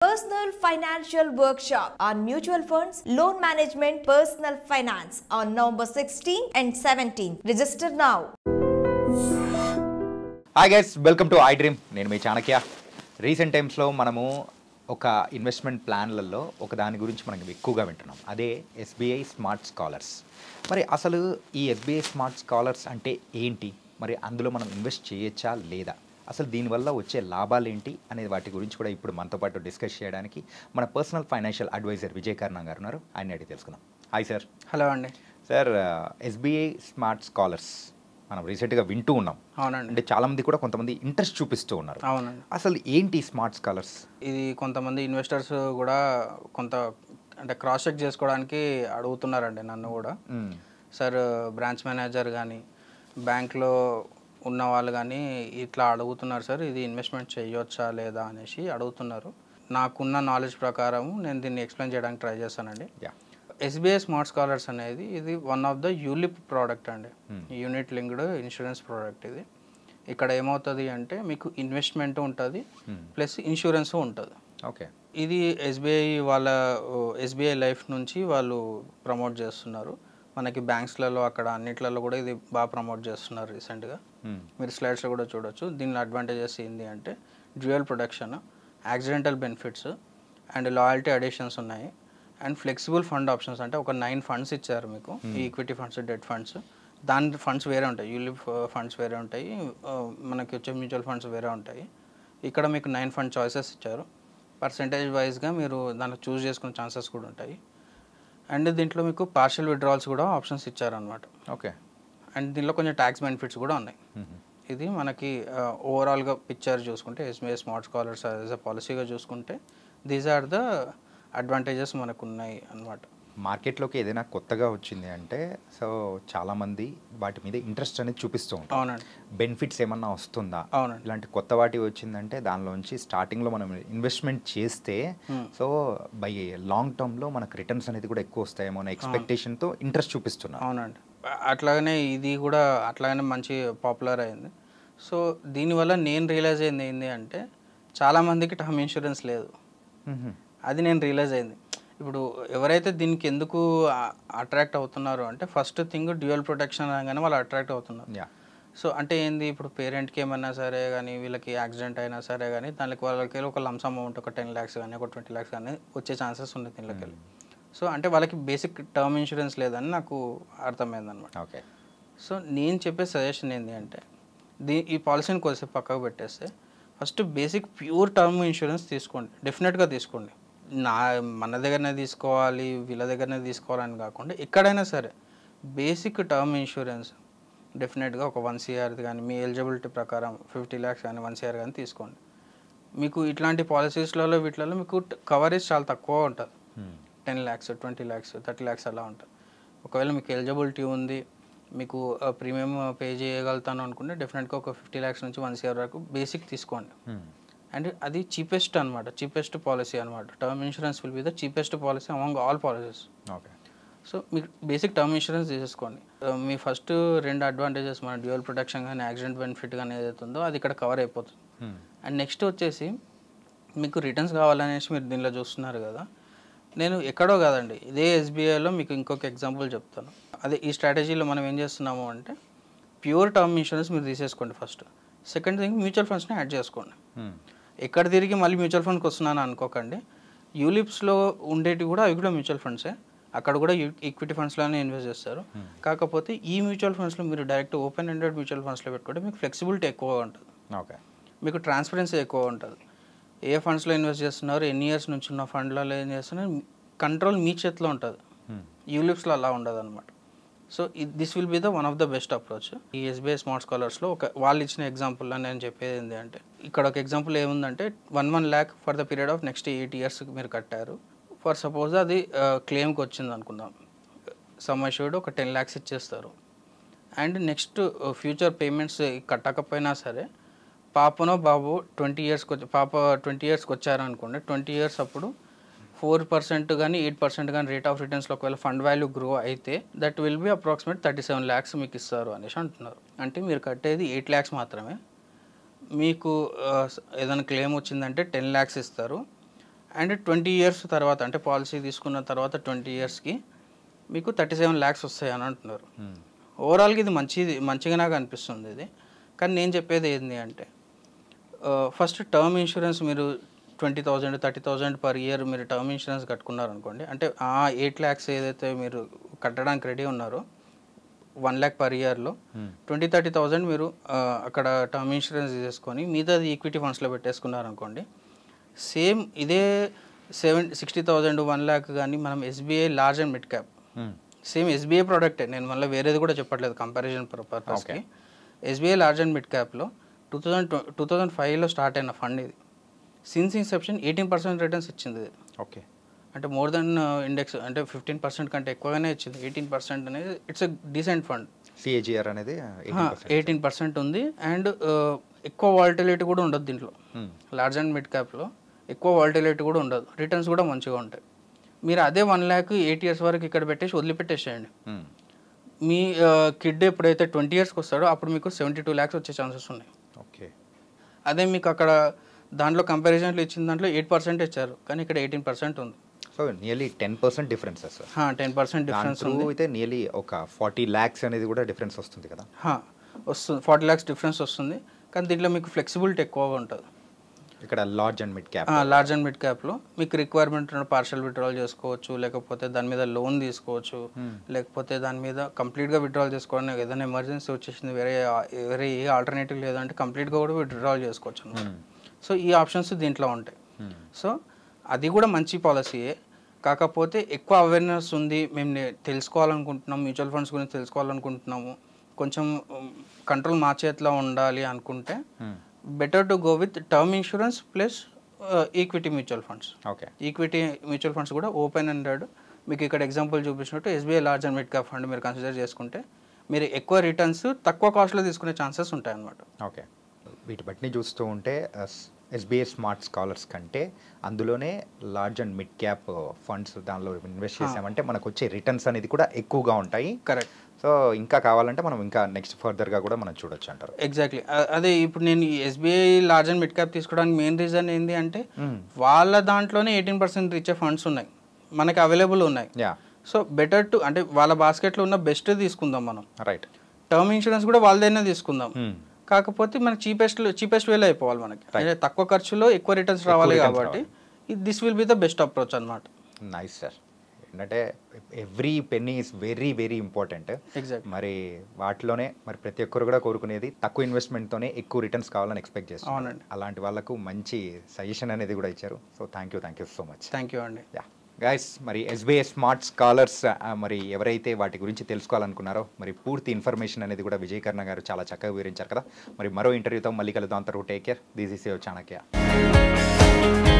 Personal Financial Workshop on Mutual Funds, Loan Management, Personal Finance on November 16 and 17. Register now. Hi guys welcome to iDream నేను మీ Chanakya recent టైమ్స్లో మనము ఒక investment ప్లాన్లలో ఒక దాని గురించి మనం ఎక్కువగా వింటున్నాం అదే ఎస్బీఐ స్మార్ట్ స్కాలర్స్ మరి అసలు ఈ ఎస్బీఐ స్మార్ట్ స్కాలర్స్ అంటే ఏంటి మరి అందులో మనం ఇన్వెస్ట్ చేయొచ్చా లేదా అసలు దీనివల్ల వచ్చే లాభాలు ఏంటి అనే వాటి గురించి కూడా ఇప్పుడు మనతో పాటు డిస్కస్ చేయడానికి మన personal financial adviser Vijay Karna garu ఉన్నారు ఆయన అడిగి తెలుసుకుందాం హాయ్ సార్ హలో అండి సార్ ఎస్బీఐ స్మార్ట్ స్కాలర్స్ మనం రీసెంట్గా వింటూ ఉన్నాం అవునండి అంటే చాలా మంది కూడా కొంతమంది ఇంట్రెస్ట్ చూపిస్తూ ఉన్నారు అవునండి అసలు ఏంటి స్మార్ట్ స్కాలర్స్ ఇది కొంతమంది ఇన్వెస్టర్స్ కూడా కొంత అంటే క్రాస్ చెక్ చేసుకోవడానికి అడుగుతున్నారండి నన్ను కూడా సార్ బ్రాంచ్ మేనేజర్ కానీ బ్యాంక్లో ఉన్న వాళ్ళు కానీ ఇట్లా అడుగుతున్నారు సార్ ఇది ఇన్వెస్ట్మెంట్ చేయొచ్చా లేదా అనేసి అడుగుతున్నారు నాకున్న నాలెడ్జ్ ప్రకారం నేను దీన్ని ఎక్స్ప్లెయిన్ చేయడానికి ట్రై చేస్తానండి యా ఎస్బీఐ స్మార్ట్ స్కాలర్స్ అనేది ఇది one of the ULIP product అండి యూనిట్ లింక్డ్ ఇన్సూరెన్స్ ప్రోడక్ట్ ఇది ఇక్కడ ఏమవుతుంది అంటే మీకు ఇన్వెస్ట్మెంట్ ఉంటుంది ప్లస్ ఇన్సూరెన్స్ ఉంటుంది ఓకే ఇది ఎస్బీఐ వాళ్ళ ఎస్బీఐ లైఫ్ నుంచి వాళ్ళు ప్రమోట్ చేస్తున్నారు మనకి బ్యాంక్స్లలో అక్కడ అన్నిట్లలో కూడా ఇది బాగా ప్రమోట్ చేస్తున్నారు రీసెంట్గా మీరు స్లైడ్స్లో కూడా చూడొచ్చు దీని అడ్వాంటేజెస్ ఏంటి అంటే dual production accidental benefits and loyalty additions ఉన్నాయి అండ్ ఫ్లెక్సిబుల్ ఫండ్ ఆప్షన్స్ అంటే ఒక నైన్ ఫండ్స్ ఇచ్చారు మీకు ఈక్విటీ ఫండ్స్ డెట్ ఫండ్స్ దాని ఫండ్స్ వేరే ఉంటాయి యూలిప్ ఫండ్స్ వేరే ఉంటాయి ఆ, మనకి వచ్చే మ్యూచువల్ ఫండ్స్ వేరే ఉంటాయి ఇక్కడ మీకు నైన్ ఫండ్ చాయిసెస్ ఇచ్చారు పర్సంటేజ్ వైజ్గా మీరు దాంట్లో చూస్ చేసుకునే ఛాన్సెస్ కూడా ఉంటాయి అండ్ దీంట్లో మీకు పార్షియల్ విడ్రాల్స్ కూడా ఆప్షన్స్ ఇచ్చారనమాట ఓకే అండ్ దీనిలో కొంచెం ట్యాక్స్ బెనిఫిట్స్ కూడా ఉన్నాయి ఇది మనకి ఓవరాల్గా పిక్చర్ చూసుకుంటే SBI smart scholars as a పాలసీగా చూసుకుంటే దీస్ ఆర్ ద అడ్వాంటేజెస్ మనకు ఉన్నాయి అన్నమాట మార్కెట్లోకి ఏదైనా కొత్తగా వచ్చింది అంటే సో చాలామంది వాటి మీద ఇంట్రెస్ట్ అనేది చూపిస్తూ ఉంటారు అవునండి బెనిఫిట్స్ ఏమన్నా వస్తుందా అవునండి ఇలాంటి కొత్త వాటి వచ్చిందంటే దానిలోంచి స్టార్టింగ్లో మనం ఇన్వెస్ట్మెంట్ చేస్తే సో బై లాంగ్ టర్మ్లో మనకు రిటర్న్స్ అనేది కూడా ఎక్కువ వస్తాయేమో అనే ఎక్స్పెక్టేషన్తో ఇంట్రెస్ట్ చూపిస్తున్నారు అవునండి అట్లాగనే ఇది కూడా అట్లాగనే మంచి పాపులర్ అయింది సో దీనివల్ల నేను రియలైజ్ అయింది ఏంటి అంటే చాలామందికి టర్మ్ ఇన్సూరెన్స్ లేదు అది నేను రియలైజ్ అయింది ఇప్పుడు ఎవరైతే దీనికి ఎందుకు అట్రాక్ట్ అవుతున్నారు అంటే ఫస్ట్ థింగ్ డ్యూయల్ ప్రొటెక్షన్ అనగానే వాళ్ళు అట్రాక్ట్ అవుతున్నారు యా సో అంటే ఏంది ఇప్పుడు పేరెంట్కి ఏమన్నా సరే కానీ వీళ్ళకి యాక్సిడెంట్ అయినా సరే కానీ దానికి వాళ్ళకి ఒక లంస్ అమౌంట్ ఒక టెన్ ల్యాక్స్ కానీ ఒక ట్వంటీ ల్యాక్స్ కానీ వచ్చే ఛాన్సెస్ ఉన్నాయి దీనిలోకి వెళ్ళి సో అంటే వాళ్ళకి బేసిక్ టర్మ్ ఇన్సూరెన్స్ లేదని నాకు అర్థమైంది అనమాట ఓకే సో నేను చెప్పే సజెషన్ ఏంటి అంటే దీ ఈ పాలసీని కొద్దిసేపు పక్కకు పెట్టేస్తే first basic pure term insurance తీసుకోండి డెఫినెట్గా తీసుకోండి నా మన దగ్గరనే తీసుకోవాలి వీళ్ళ దగ్గరనే తీసుకోవాలని కాకుండా ఎక్కడైనా సరే బేసిక్ టర్మ్ ఇన్సూరెన్స్ డెఫినెట్గా ఒక వన్ సిఆర్ది కానీ మీ ఎలిజిబిలిటీ ప్రకారం ఫిఫ్టీ ల్యాక్స్ కానీ వన్ సిఆర్ కానీ తీసుకోండి మీకు ఇట్లాంటి పాలసీస్లలో వీటిలలో మీకు కవరేజ్ చాలా తక్కువ ఉంటుంది ten lakhs twenty lakhs thirty lakhs అలా ఉంటుంది ఒకవేళ మీకు ఎలిజిబిలిటీ ఉంది మీకు ప్రీమియం పే చేయగలుగుతాను అనుకుంటే డెఫినెట్గా ఒక ఫిఫ్టీ ల్యాక్స్ నుంచి వన్ సిఆర్ వరకు బేసిక్ తీసుకోండి అండ్ అది చీపెస్ట్ అనమాట చీపెస్ట్ పాలసీ అనమాట term insurance will be the cheapest policy among all policies okay so మీకు బేసిక్ టర్మ్ ఇన్సూరెన్స్ తీసేసుకోండి Uh, మీ ఫస్ట్ రెండు అడ్వాంటేజెస్ మన డ్యూయల్ ప్రొటెక్షన్ కానీ యాక్సిడెంట్ బెనిఫిట్ కానీ ఏదైతే ఉందో అది ఇక్కడ కవర్ అయిపోతుంది అండ్ నెక్స్ట్ వచ్చేసి మీకు రిటర్న్స్ కావాలనేసి మీరు దీనిలో చూస్తున్నారు కదా నేను ఎక్కడో కాదండి ఇదే ఎస్బీఐలో మీకు ఇంకొక ఎగ్జాంపుల్ చెప్తాను అదే ఈ స్ట్రాటజీలో మనం ఏం చేస్తున్నాము అంటే ప్యూర్ టర్మ్ ఇన్సూరెన్స్ మీరు తీసేసుకోండి ఫస్ట్ సెకండ్ థింగ్ మ్యూచువల్ ఫండ్స్ని యాడ్ చేసుకోండి ఎక్కడ తిరిగి మళ్ళీ మ్యూచువల్ ఫండ్కి వస్తున్నాను అనుకోకండి యూలిప్స్లో ఉండేటివి కూడా అవి కూడా మ్యూచువల్ ఫండ్సే అక్కడ కూడా ఈక్విటీ ఫండ్స్లోనే ఇన్వెస్ట్ చేస్తారు కాకపోతే ఈ మ్యూచువల్ ఫండ్స్లో మీరు డైరెక్ట్ ఓపెన్ ఎండెడ్ మ్యూచువల్ ఫండ్స్లో పెట్టుకుంటే మీకు ఫ్లెక్సిబిలిటీ ఎక్కువ ఉంటుంది ఓకే మీకు ట్రాన్స్పరెన్సీ ఎక్కువ ఉంటుంది ఏ ఫండ్స్లో ఇన్వెస్ట్ చేస్తున్నారు ఎన్ని ఇయర్స్ నుంచి ఉన్న ఫండ్లలో ఏం చేస్తున్నారు కంట్రోల్ మీ చేతిలో ఉంటుంది యూలిప్స్లో అలా ఉండదు అనమాట so this will be the one of the best approach ఈ ఎస్బీఐ స్మార్ట్ స్కాలర్స్లో ఒక వాళ్ళు ఇచ్చిన ఎగ్జాంపుల్లో నేను చెప్పేది ఏంటి అంటే ఇక్కడ ఒక ఎగ్జాంపుల్ ఏముందంటే one one lakh for the period of next eight years మీరు కట్టారు ఫర్ సపోజ్ అది క్లెయిమ్కి వచ్చింది అనుకుందాం సమ్ అష్యూర్డ్ ఒక టెన్ ల్యాక్స్ ఇచ్చేస్తారు అండ్ నెక్స్ట్ ఫ్యూచర్ పేమెంట్స్ కట్టకపోయినా సరే పాపనో బాబు ట్వంటీ ఇయర్స్కి వచ్చి పాప ట్వంటీ ఇయర్స్కి వచ్చారనుకోండి ట్వంటీ ఇయర్స్ అప్పుడు ఫోర్ పర్సెంట్ కానీ ఎయిట్ పర్సెంట్ కానీ రేట్ ఆఫ్ రిటర్న్స్లో ఒకవేళ ఫండ్ వాల్యూ గ్రో అయితే that will be approximate thirty seven lakhs మీకు ఇస్తారు అనేసి అంటున్నారు అంటే మీరు కట్టేది ఎయిట్ ల్యాక్స్ మాత్రమే మీకు ఆ, ఏదైనా క్లెయిమ్ వచ్చిందంటే టెన్ ల్యాక్స్ ఇస్తారు అండ్ ట్వంటీ ఇయర్స్ తర్వాత అంటే పాలసీ తీసుకున్న తర్వాత ట్వంటీ ఇయర్స్కి మీకు థర్టీ సెవెన్ ల్యాక్స్ వస్తాయి అని అంటున్నారు ఓవరాల్గా ఇది మంచిది మంచిగా నాకు అనిపిస్తుంది ఇది కానీ నేను చెప్పేది ఏంటి అంటే ఫస్ట్ టర్మ్ ఇన్సూరెన్స్ మీరు twenty thousand thirty thousand per year మీరు టర్మ్ ఇన్సూరెన్స్ కట్టుకున్నారనుకోండి అంటే ఆ ఎయిట్ ల్యాక్స్ ఏదైతే మీరు కట్టడానికి రెడీ ఉన్నారో వన్ ల్యాక్ పర్ ఇయర్లో ట్వంటీ థర్టీ థౌజండ్ మీరు ఆ, అక్కడ టర్మ్ ఇన్సూరెన్స్ చేసుకొని మిగతాది ఈక్విటీ ఫండ్స్లో పెట్టేసుకున్నారనుకోండి సేమ్ ఇదే seven sixty thousand one lakh కానీ మనం SBI large and mid cap same SBI ప్రోడక్టే నేను మళ్ళీ వేరేది కూడా చెప్పట్లేదు కంపారిజన్ పర్పస్కి ఎస్బీఐ లార్జ్ అండ్ మిడ్ క్యాప్లో టూ థౌజండ్ టూ థౌజండ్ ఫైవ్లో స్టార్ట్ అయిన ఫండ్ ఇది since inception eighteen percent returns ఇచ్చింది ఇది ఓకే అంటే మోర్ దెన్ ఇండెక్స్ అంటే ఫిఫ్టీన్ పర్సెంట్ కంటే ఎక్కువగానే ఇచ్చింది ఎయిటీన్ పర్సెంట్ అనేది it's a decent fund CAGR అనేది ఎయిటీన్ పర్సెంట్ ఉంది అండ్ ఎక్కువ వాలిటిలిటీ కూడా ఉండదు దీంట్లో లార్జ్ అండ్ మిడ్ క్యాప్లో ఎక్కువ వాలిటిలిటీ కూడా ఉండదు రిటర్న్స్ కూడా మంచిగా ఉంటాయి మీరు అదే వన్ ల్యాక్ ఎయిట్ ఇయర్స్ వరకు ఇక్కడ పెట్టేసి వదిలిపెట్టేసేయండి మీ కిడ్ ఎప్పుడైతే ట్వంటీ ఇయర్స్కి వస్తాడో అప్పుడు మీకు సెవెంటీ టూ ల్యాక్స్ వచ్చే ఛాన్సెస్ ఉన్నాయి ఓకే అదే మీకు అక్కడ దాంట్లో కంపారిజన్లో ఇచ్చిన దాంట్లో ఎయిట్ పర్సెంట్ ఇచ్చారు కానీ ఇక్కడ ఎయిటీన్ పర్సెంట్ ఉంది so nearly ten percent differences ten percent దాని డిఫరెన్స్ త్రూ అయితే నియర్లీ ఒక ఫార్టీ ల్యాక్స్ అనేది కూడా డిఫరెన్స్ వస్తుంది కదా హా, వస్తుంది ఫార్టీ ల్యాక్స్ డిఫరెన్స్ వస్తుంది కానీ దీంట్లో మీకు ఫ్లెక్సిబిలిటీ ఎక్కువగా ఉంటుంది ఇక్కడ large and mid cap large and mid క్యాప్లో మీకు రిక్వైర్మెంట్ ఉన్న పార్షల్ విత్డ్రాల్ చేసుకోవచ్చు లేకపోతే దాని మీద లోన్ తీసుకోవచ్చు లేకపోతే దాని మీద కంప్లీట్గా విత్డ్రాల్ చేసుకోవడానికి ఏదైనా ఎమర్జెన్సీ వచ్చేసింది వేరే వేరే ఏ ఆల్టర్నేటివ్ లేదంటే కంప్లీట్గా కూడా విత్డ్రాల్ చేసుకోవచ్చు అన్నమాట సో ఈ ఆప్షన్స్ దీంట్లో ఉంటాయి సో అది కూడా మంచి పాలసీయే కాకపోతే ఎక్కువ అవేర్నెస్ ఉంది మేము నే- తెలుసుకోవాలనుకుంటున్నాం మ్యూచువల్ ఫండ్స్ గురించి తెలుసుకోవాలనుకుంటున్నాము కొంచెం కంట్రోల్ మా చేతిలో ఉండాలి అనుకుంటే better to go with term insurance plus equity mutual funds okay equity mutual funds కూడా ఓపెన్ హండ్రెడ్ మీకు ఇక్కడ ఎగ్జాంపుల్ చూపించినట్టు SBI large and mid cap fund మీరు కన్సిడర్ చేసుకుంటే మీరు ఎక్కువ రిటర్న్స్ తక్కువ కాస్ట్లో తీసుకునే ఛాన్సెస్ ఉంటాయి అన్నమాట ఓకే వీటి బట్టి చూస్తూ ఉంటే ఎస్బీఐ స్మార్ట్ స్కాలర్స్ కంటే అందులోనే large and mid cap funds దానిలో ఇన్వెస్ట్ చేసామంటే మనకు వచ్చే రిటర్న్స్ అనేది కూడా ఎక్కువగా ఉంటాయి కరెక్ట్ సో ఇంకా కావాలంటే మనం ఇంకా నెక్స్ట్ ఫర్దర్గా కూడా మనం చూడొచ్చు అంటారు ఎగ్జాక్ట్లీ అదే ఇప్పుడు నేను SBI large and mid cap తీసుకోవడానికి మెయిన్ రీజన్ ఏంటి అంటే Hmm. వాళ్ళ దాంట్లోనే ఎయిటీన్ పర్సెంట్ ఇచ్చే ఫండ్స్ ఉన్నాయి మనకి అవైలబుల్ ఉన్నాయి యా సో బెటర్ టు అంటే వాళ్ళ బాస్కెట్లో ఉన్న బెస్ట్ తీసుకుందాం మనం రైట్ టర్మ్ ఇన్సూరెన్స్ కూడా వాళ్ళదైనా తీసుకుందాం కాకపోతే మనకి చీపెస్ట్ చీపెస్ట్ వేలో అయిపోవాలి మనకి అంటే తక్కువ ఖర్చులో ఎక్కువ రిటర్న్స్ రావాలి returns కాబట్టి this will be the best approach అనమాట నైస్ సార్ ఏంటంటే every penny is very very important exact మరి వాటిలోనే మరి ప్రతి ఒక్కరు కూడా కోరుకునేది తక్కువ ఇన్వెస్ట్మెంట్తోనే ఎక్కువ రిటర్న్స్ కావాలని ఎక్స్పెక్ట్ చేస్తున్నారు అవునండి. అలాంటి వాళ్ళకు మంచి సజెషన్ అనేది కూడా ఇచ్చారు so thank you thank you so much thank you అండి యా గైస్ మరి ఎస్బీఐ స్మార్ట్ స్కాలర్స్ మరి ఎవరైతే వాటి గురించి తెలుసుకోవాలనుకున్నారో మరి పూర్తి ఇన్ఫర్మేషన్ అనేది కూడా విజయ్ కర్ణ గారు చాలా చక్కగా వివరించారు కదా మరి మరో ఇంటర్వ్యూతో మళ్ళీ కలుద్దాం అంతవరకు take care this is your Chanakya